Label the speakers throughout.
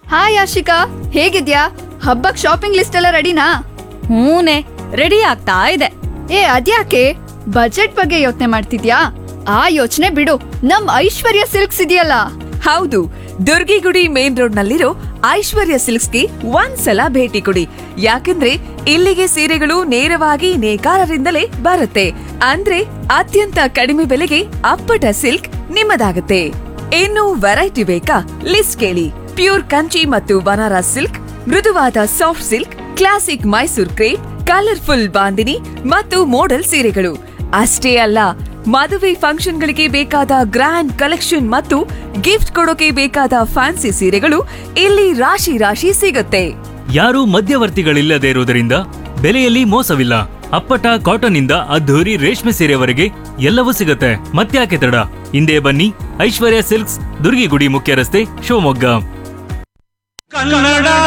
Speaker 1: hi Ashika ಹೇಗಿದ್ಯಾ ಹಬ್ಬಕ್ shopping list ಎಲ್ಲ ರೆಡಿನಾ
Speaker 2: ಹೂನೆ ರೆಡಿ ಆಗ್ತಾ ಇದೆ
Speaker 1: ಏ ಅದ್ಯಾಕೆ ಬಜೆಟ್ ಬಗ್ಗೆ ಯೋಚನೆ ಮಾಡ್ತಿದ್ಯಾ ಆ ಯೋಚನೆ ಬಿಡು ನಮ್ ಐಶ್ವರ್ಯ ಸಿಲ್ಕ್ಸ್ ಇದೆಯಲ್ಲ
Speaker 3: ಹೌದು ದುರ್ಗಿಗುಡಿ ಮೇನ್ ರೋಡ್ ನಲ್ಲಿರೋ ಐಶ್ವರ್ಯ ಸಿಲ್ಕ್ಸ್ಗೆ ಒಂದ್ಸಲ ಭೇಟಿ ಕೊಡಿ ಯಾಕಂದ್ರೆ ಇಲ್ಲಿಗೆ ಸೀರೆಗಳು ನೇರವಾಗಿ ನೇಕಾರರಿಂದಲೇ ಬರುತ್ತೆ ಅಂದ್ರೆ ಅತ್ಯಂತ ಕಡಿಮೆ ಬೆಲೆಗೆ ಅಪ್ಪಟ ಸಿಲ್ಕ್ ನಿಮ್ಮದಾಗುತ್ತೆ ಇನ್ನು ವೆರೈಟಿ ಬೇಕಾ ಲಿಸ್ಟ್ ಕೇಳಿ ಪ್ಯೂರ್ ಕಂಚಿ ಮತ್ತು ಬನಾರಸ್ ಸಿಲ್ಕ್ ಮೃದುವಾದ soft silk classic Mysore crepe colourful bandhini ಮತ್ತು ಮೋಡಲ್ ಸೀರೆಗಳು ಅಷ್ಟೇ ಅಲ್ಲ ಮದುವೆ ಫಂಕ್ಷನ್ಗಳಿಗೆ ಬೇಕಾದ ಗ್ರ್ಯಾಂಡ್ ಕಲೆಕ್ಷನ್ ಮತ್ತು ಗಿಫ್ಟ್ ಕೊಡೋಕೆ ಬೇಕಾದ ಫ್ಯಾನ್ಸಿ ಸೀರೆಗಳು ಇಲ್ಲಿ ರಾಶಿ ರಾಶಿ ಸಿಗುತ್ತೆ
Speaker 4: ಯಾರೂ ಮಧ್ಯವರ್ತಿಗಳಿಲ್ಲದೆ ಇರುವುದರಿಂದ ಬೆಲೆಯಲ್ಲಿ ಮೋಸವಿಲ್ಲ ಅಪ್ಪಟ ಕಾಟನ್ ಇಂದ ಅದ್ಧೂರಿ ರೇಷ್ಮೆ ಸೀರೆವರೆಗೆ ಎಲ್ಲವೂ ಸಿಗುತ್ತೆ ಮತ್ತ್ಯಾಕೆ ತಡ ಹಿಂದೆ ಬನ್ನಿ ಐಶ್ವರ್ಯ ಸಿಲ್ಕ್ಸ್ ದುರ್ಗಿಗುಡಿ ಮುಖ್ಯ ರಸ್ತೆ ಶಿವಮೊಗ್ಗ
Speaker 5: ಕನ್ನಡ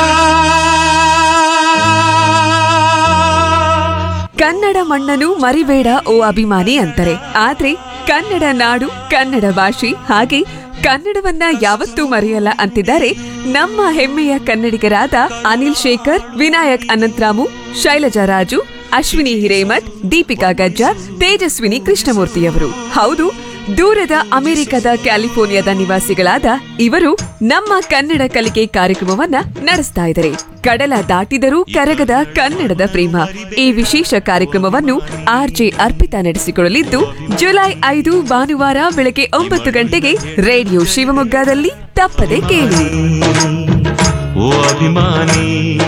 Speaker 3: ಕನ್ನಡ ಮಣ್ಣನ್ನು ಮರಿಬೇಡ ಓ ಅಭಿಮಾನಿ ಅಂತಾರೆ ಆದ್ರೆ ಕನ್ನಡ ನಾಡು ಕನ್ನಡ ಭಾಷೆ ಹಾಗೆ ಕನ್ನಡವನ್ನ ಯಾವತ್ತೂ ಮರೆಯಲ್ಲ ಅಂತಿದ್ದಾರೆ ನಮ್ಮ ಹೆಮ್ಮೆಯ ಕನ್ನಡಿಗರಾದ ಅನಿಲ್ ಶೇಖರ್ ವಿನಾಯಕ್ ಅನಂತರಾಮು ಶೈಲಜಾ ರಾಜು ಅಶ್ವಿನಿ ಹಿರೇಮಠ್ ದೀಪಿಕಾ ಗಜ್ಜಾರ್ ತೇಜಸ್ವಿನಿ ಕೃಷ್ಣಮೂರ್ತಿಯವರು ಹೌದು ದೂರದ ಅಮೆರಿಕದ ಕ್ಯಾಲಿಫೋರ್ನಿಯಾದ ನಿವಾಸಿಗಳಾದ ಇವರು ನಮ್ಮ ಕನ್ನಡ ಕಲಿಕೆ ಕಾರ್ಯಕ್ರಮವನ್ನ ನಡೆಸ್ತಾ ಇದ್ದಾರೆ ಕಡಲ ದಾಟಿದರೂ ಕರಗದ ಕನ್ನಡದ ಪ್ರೇಮ ಈ ವಿಶೇಷ ಕಾರ್ಯಕ್ರಮವನ್ನು ಆರ್ಜೆ ಅರ್ಪಿತಾ ನಡೆಸಿಕೊಳ್ಳಲಿದ್ದು ಜುಲೈ ಐದು ಭಾನುವಾರ ಬೆಳಗ್ಗೆ ಒಂಬತ್ತು ಗಂಟೆಗೆ ರೇಡಿಯೋ ಶಿವಮೊಗ್ಗದಲ್ಲಿ ತಪ್ಪದೆ ಕೇಳಿ
Speaker 5: ಓ ಅಭಿಮಾನಿ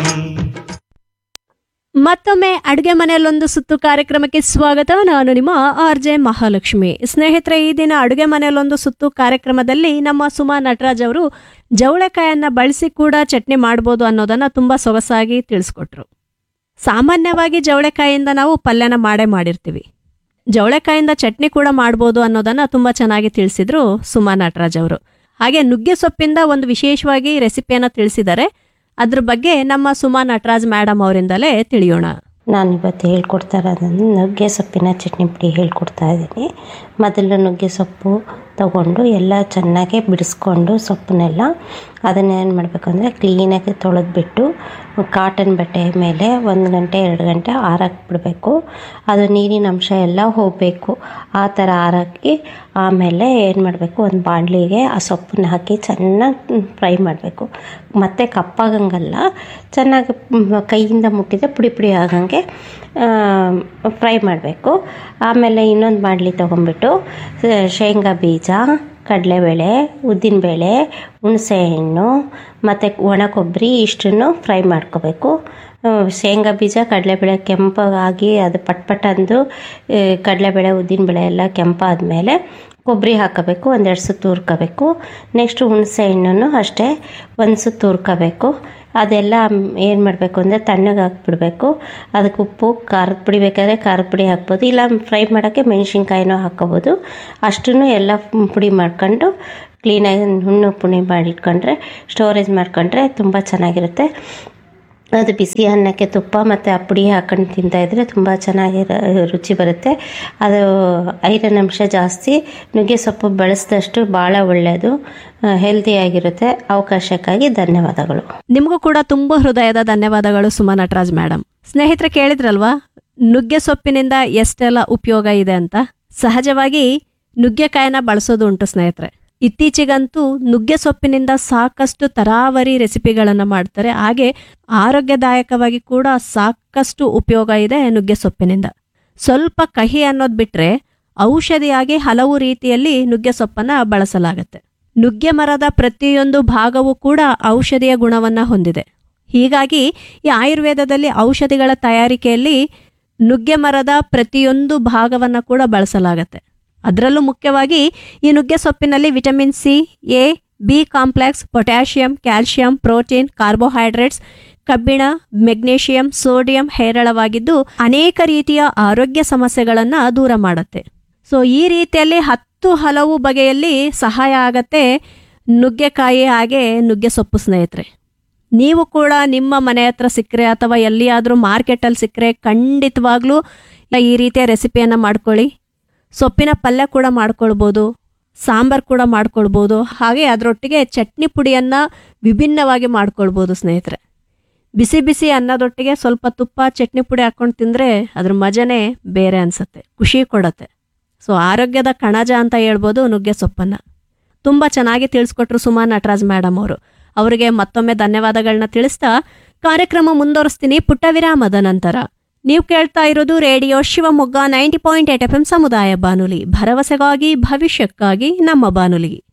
Speaker 6: ಮತ್ತೊಮ್ಮೆ ಅಡುಗೆ ಮನೆಯಲ್ಲೊಂದು ಸುತ್ತು ಕಾರ್ಯಕ್ರಮಕ್ಕೆ ಸ್ವಾಗತ ನಾನು ನಿಮ್ಮ ಆರ್ ಜೆ ಮಹಾಲಕ್ಷ್ಮಿ ಸ್ನೇಹಿತರೆ ಈ ದಿನ ಅಡುಗೆ ಮನೆಯಲ್ಲೊಂದು ಸುತ್ತು ಕಾರ್ಯಕ್ರಮದಲ್ಲಿ ನಮ್ಮ ಸುಮಾ ನಟರಾಜ್ ಅವರು ಜವಳೆಕಾಯನ್ನ ಬಳಸಿ ಕೂಡ ಚಟ್ನಿ ಮಾಡ್ಬೋದು ಅನ್ನೋದನ್ನ ತುಂಬಾ ಸೊಗಸಾಗಿ ತಿಳಿಸ್ಕೊಟ್ರು ಸಾಮಾನ್ಯವಾಗಿ ಜವಳೆಕಾಯಿಂದ ನಾವು ಪಲ್ಯನ ಮಾಡೇ ಮಾಡಿರ್ತೀವಿ ಜವಳೆಕಾಯಿಂದ ಚಟ್ನಿ ಕೂಡ ಮಾಡ್ಬೋದು ಅನ್ನೋದನ್ನ ತುಂಬಾ ಚೆನ್ನಾಗಿ ತಿಳಿಸಿದ್ರು ಸುಮಾ ನಟರಾಜ್ ಅವರು ಹಾಗೆ ನುಗ್ಗೆ ಸೊಪ್ಪಿಂದ ಒಂದು ವಿಶೇಷವಾಗಿ ರೆಸಿಪಿಯನ್ನ ತಿಳಿಸಿದ್ದಾರೆ ಅದ್ರ ಬಗ್ಗೆ ನಮ್ಮ ಸುಮಾ ನಟರಾಜ್ ಮೇಡಮ್ ಅವರಿಂದಲೇ ತಿಳಿಯೋಣ
Speaker 7: ನಾನು ಇವತ್ತು ಹೇಳ್ಕೊಡ್ತಾ ಇರೋದು ನುಗ್ಗೆ ಸೊಪ್ಪಿನ ಚಟ್ನಿ ಪುಡಿ ಹೇಳ್ಕೊಡ್ತಾ ಇದ್ದೀನಿ ಮೊದಲು ನುಗ್ಗೆ ಸೊಪ್ಪು ತಗೊಂಡು ಎಲ್ಲ ಚೆನ್ನಾಗಿ ಬಿಡಿಸ್ಕೊಂಡು ಸೊಪ್ಪನ್ನೆಲ್ಲ ಅದನ್ನ ಏನು ಮಾಡಬೇಕು ಅಂದರೆ ಕ್ಲೀನಾಗಿ ತೊಳೆದ್ಬಿಟ್ಟು ಕಾಟನ್ ಬಟ್ಟೆ ಮೇಲೆ ಒಂದು ಗಂಟೆ ಎರಡು ಗಂಟೆ ಆರಕ್ಕೆ ಬಿಡಬೇಕು ಅದು ನೀರಿನ ಅಂಶ ಎಲ್ಲ ಹೋಗಬೇಕು ಆ ಥರ ಆರಾಕಿ ಆಮೇಲೆ ಏನು ಮಾಡಬೇಕು ಒಂದು ಬಾಣಲಿಗೆ ಆ ಸೊಪ್ಪನ್ನ ಹಾಕಿ ಚೆನ್ನಾಗಿ ಫ್ರೈ ಮಾಡಬೇಕು ಮತ್ತು ಕಪ್ಪಾಗಂಗಲ್ಲ ಚೆನ್ನಾಗಿ ಮ್, ಕೈಯಿಂದ ಮುಟ್ಟಿದ್ರೆ ಪುಡಿ ಪುಡಿ ಆಗಂಗೆ ಫ್ರೈ ಮಾಡಬೇಕು ಆಮೇಲೆ ಇನ್ನೊಂದು ಬಾಣಲಿ ತೊಗೊಂಬಿಟ್ಟು ಸ- ಶೇಂಗಾ ಬೀಜ ಕಡಲೆಬೇಳೆ ಉದ್ದಿನಬೇಳೆ ಹುಣಸೆಹಣ್ಣು ಮತ್ತು ಒಣ ಕೊಬ್ಬರಿ ಇಷ್ಟನ್ನು ಫ್ರೈ ಮಾಡ್ಕೋಬೇಕು ಆ, ಶೇಂಗಾ ಬೀಜ ಕಡಲೆಬೇಳೆ ಕೆಂಪಾಗಿ ಅದು ಪಟ್ ಪಟ್ ಅಂದು ಆ, ಕಡಲೆಬೇಳೆ ಉದ್ದಿನಬೇಳೆ ಎಲ್ಲ ಕೆಂಪಾದ್ಮೇಲೆ ಕೊಬ್ಬರಿ ಹಾಕಬೇಕು ಒಂದೆರಡು ಸುತ್ತು ಹುರ್ಕೋಬೇಕು ನೆಕ್ಸ್ಟು ಹುಣಸೆ ಹಣ್ಣನ್ನು ಅಷ್ಟೇ ಒಂದು ಸುತ್ತು ಹುರ್ಕೋಬೇಕು ಅದೆಲ್ಲ ಏನು ಮಾಡಬೇಕು ಅಂದರೆ ತಣ್ಣಗೆ ಹಾಕ್ಬಿಡ್ಬೇಕು ಅದಕ್ಕೆ ಉಪ್ಪು ಖಾರದ ಪುಡಿ ಬೇಕಾದರೆ ಖಾರದ ಪುಡಿ ಹಾಕ್ಬೋದು ಇಲ್ಲ ಫ್ರೈ ಮಾಡೋಕ್ಕೆ ಮೆಣಸಿನ್ಕಾಯಿನೂ ಹಾಕ್ಕೋಬೋದು ಅಷ್ಟನ್ನು ಎಲ್ಲ ಪುಡಿ ಮಾಡ್ಕೊಂಡು ಕ್ಲೀನಾಗಿ ಹುಣ್ಣು ಪುಡಿ ಮಾಡಿಟ್ಕೊಂಡ್ರೆ ಸ್ಟೋರೇಜ್ ಮಾಡ್ಕೊಂಡ್ರೆ ತುಂಬ ಚೆನ್ನಾಗಿರುತ್ತೆ ಅದು ಬಿಸಿ ಅನ್ನಕ್ಕೆ ತುಪ್ಪ ಮತ್ತು ಆ ಪುಡಿ ಹಾಕೊಂಡು ತಿಂತಾಯಿದ್ರೆ ತುಂಬ ಚೆನ್ನಾಗಿ ರುಚಿ ಬರುತ್ತೆ ಅದು ಐರನ್ ಅಂಶ ಜಾಸ್ತಿ ನುಗ್ಗೆ ಸೊಪ್ಪು ಬಳಸಿದಷ್ಟು ಭಾಳ ಒಳ್ಳೆಯದು ಹೆಲ್ದಿಯಾಗಿರುತ್ತೆ ಅವಕಾಶಕ್ಕಾಗಿ ಧನ್ಯವಾದಗಳು
Speaker 6: ನಿಮಗೂ ಕೂಡ ತುಂಬ ಹೃದಯದ ಧನ್ಯವಾದಗಳು ಸುಮಾ ನಟರಾಜ್ ಮೇಡಮ್ ಸ್ನೇಹಿತರೆ ಕೇಳಿದ್ರಲ್ವಾ ನುಗ್ಗೆ ಸೊಪ್ಪಿನಿಂದ ಎಷ್ಟೆಲ್ಲ ಉಪಯೋಗ ಇದೆ ಅಂತ ಸಹಜವಾಗಿ ನುಗ್ಗೆಕಾಯನ್ನ ಬಳಸೋದು ಉಂಟು ಸ್ನೇಹಿತರೆ ಇತ್ತೀಚೆಗಂತೂ ನುಗ್ಗೆ ಸೊಪ್ಪಿನಿಂದ ಸಾಕಷ್ಟು ತರಾವರಿ ರೆಸಿಪಿಗಳನ್ನು ಮಾಡ್ತಾರೆ ಹಾಗೆ ಆರೋಗ್ಯದಾಯಕವಾಗಿ ಕೂಡ ಸಾಕಷ್ಟು ಉಪಯೋಗ ಇದೆ ನುಗ್ಗೆ ಸೊಪ್ಪಿನಿಂದ ಸ್ವಲ್ಪ ಕಹಿ ಅನ್ನೋದು ಬಿಟ್ರೆ ಔಷಧಿಯಾಗಿ ಹಲವು ರೀತಿಯಲ್ಲಿ ನುಗ್ಗೆ ಸೊಪ್ಪನ್ನ ಬಳಸಲಾಗುತ್ತೆ ನುಗ್ಗೆ ಮರದ ಪ್ರತಿಯೊಂದು ಭಾಗವೂ ಕೂಡ ಔಷಧಿಯ ಗುಣವನ್ನ ಹೊಂದಿದೆ ಹೀಗಾಗಿ ಈ ಆಯುರ್ವೇದದಲ್ಲಿ ಔಷಧಿಗಳ ತಯಾರಿಕೆಯಲ್ಲಿ ನುಗ್ಗೆ ಮರದ ಪ್ರತಿಯೊಂದು ಭಾಗವನ್ನ ಕೂಡ ಬಳಸಲಾಗುತ್ತೆ ಅದರಲ್ಲೂ ಮುಖ್ಯವಾಗಿ ಈ ನುಗ್ಗೆ ಸೊಪ್ಪಿನಲ್ಲಿ vitamin C A B complex potassium calcium protein carbohydrates ಕಬ್ಬಿಣ ಮೆಗ್ನೇಷಿಯಂ ಸೋಡಿಯಂ ಹೇರಳವಾಗಿದ್ದು ಅನೇಕ ರೀತಿಯ ಆರೋಗ್ಯ ಸಮಸ್ಯೆಗಳನ್ನು ದೂರ ಮಾಡುತ್ತೆ ಸೊ ಈ ರೀತಿಯಲ್ಲಿ ಹತ್ತು ಹಲವು ಬಗೆಯಲ್ಲಿ ಸಹಾಯ ಆಗತ್ತೆ ನುಗ್ಗೆಕಾಯಿ ಹಾಗೆ ನುಗ್ಗೆ ಸೊಪ್ಪು ಸ್ನೇಹಿತರೆ ನೀವು ಕೂಡ ನಿಮ್ಮ ಮನೆ ಹತ್ರ ಸಿಕ್ಕರೆ ಅಥವಾ ಎಲ್ಲಿಯಾದರೂ ಮಾರ್ಕೆಟಲ್ಲಿ ಸಿಕ್ಕರೆ ಖಂಡಿತವಾಗ್ಲೂ ಈ ರೀತಿಯ ರೆಸಿಪಿಯನ್ನು ಮಾಡ್ಕೊಳ್ಳಿ ಸೊಪ್ಪಿನ ಪಲ್ಯ ಕೂಡ ಮಾಡ್ಕೊಳ್ಬೋದು ಸಾಂಬಾರ್ ಕೂಡ ಮಾಡ್ಕೊಳ್ಬೋದು ಹಾಗೆ ಅದರೊಟ್ಟಿಗೆ ಚಟ್ನಿ ಪುಡಿಯನ್ನು ವಿಭಿನ್ನವಾಗಿ ಮಾಡ್ಕೊಳ್ಬೋದು ಸ್ನೇಹಿತರೆ ಬಿಸಿ ಬಿಸಿ ಅನ್ನದೊಟ್ಟಿಗೆ ಸ್ವಲ್ಪ ತುಪ್ಪ ಚಟ್ನಿ ಪುಡಿ ಹಾಕ್ಕೊಂಡು ತಿಂದರೆ ಅದ್ರ ಮಜನೇ ಬೇರೆ ಅನಿಸುತ್ತೆ ಖುಷಿ ಕೊಡತ್ತೆ ಸೊ ಆರೋಗ್ಯದ ಕಣಜ ಅಂತ ಹೇಳ್ಬೋದು ನುಗ್ಗೆ ಸೊಪ್ಪನ್ನು ತುಂಬ ಚೆನ್ನಾಗಿ ತಿಳಿಸ್ಕೊಟ್ರು ಸುಮಾ ನಟರಾಜ್ ಮೇಡಮ್ ಅವರು ಅವರಿಗೆ ಮತ್ತೊಮ್ಮೆ ಧನ್ಯವಾದಗಳನ್ನ ತಿಳಿಸ್ತಾ ಕಾರ್ಯಕ್ರಮ ಮುಂದುವರಿಸ್ತೀನಿ ಪುಟ್ಟ ವಿರಾಮದ ನಂತರ ನೀವು ಕೇಳ್ತಾ ಇರೋದು radio Shivamogga ninety point eight F M ಸಮುದಾಯ ಬಾನುಲಿ ಭರವಸೆಗಾಗಿ ಭವಿಷ್ಯಕ್ಕಾಗಿ ನಮ್ಮ ಬಾನುಲಿ